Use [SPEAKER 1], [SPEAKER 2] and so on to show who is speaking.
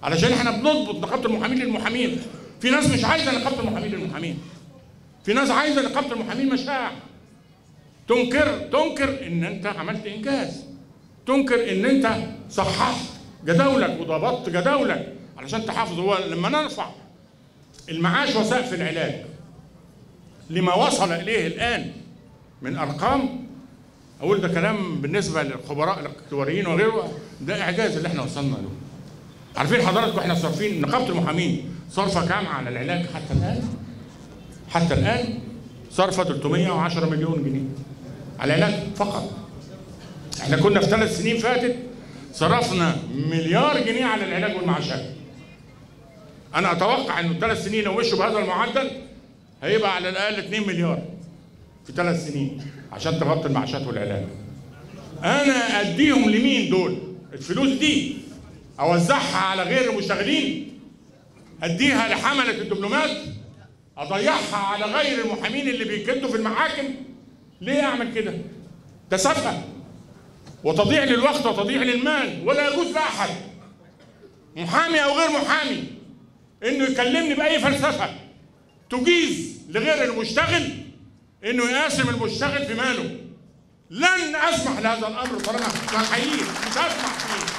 [SPEAKER 1] علشان احنا بنضبط نقابه المحامين للمحامين في ناس مش عايزه نقابه المحامين للمحامين في ناس عايزه نقابه المحامين مشاع تنكر تنكر ان انت عملت انجاز تنكر ان انت صححت جداولك وضبطت جداولك علشان تحافظ هو لما نرفع المعاش وسقف العلاج لما وصل اليه الان من ارقام اقول ده كلام بالنسبه للخبراء الاكتواريين وغيره ده اعجاز اللي احنا وصلنا له عارفين حضراتكم احنا صارفين نقابه المحامين صارفه كام على العلاج حتى الان حتى الان صارفه 310 مليون جنيه على العلاج فقط احنا كنا في ثلاث سنين فاتت صرفنا مليار جنيه على العلاج والمعاشات انا اتوقع انه الثلاث سنين لو مشوا بهذا المعدل هيبقى على الاقل 2 مليار في ثلاث سنين عشان تغطي المعاشات والعلاج انا اديهم لمين دول الفلوس دي اوزعها على غير المشتغلين اديها لحمله الدبلومات اضيعها على غير المحامين اللي بيكدوا في المحاكم ليه اعمل كده ده سفه وتضييع للوقت وتضييع للمال ولا يجوز لاحد محامي او غير محامي انه يكلمني باي فلسفه تجيز لغير المشتغل انه يقاسم المشتغل في ماله لن اسمح لهذا الامر طالما هحييه مش هسمح فيه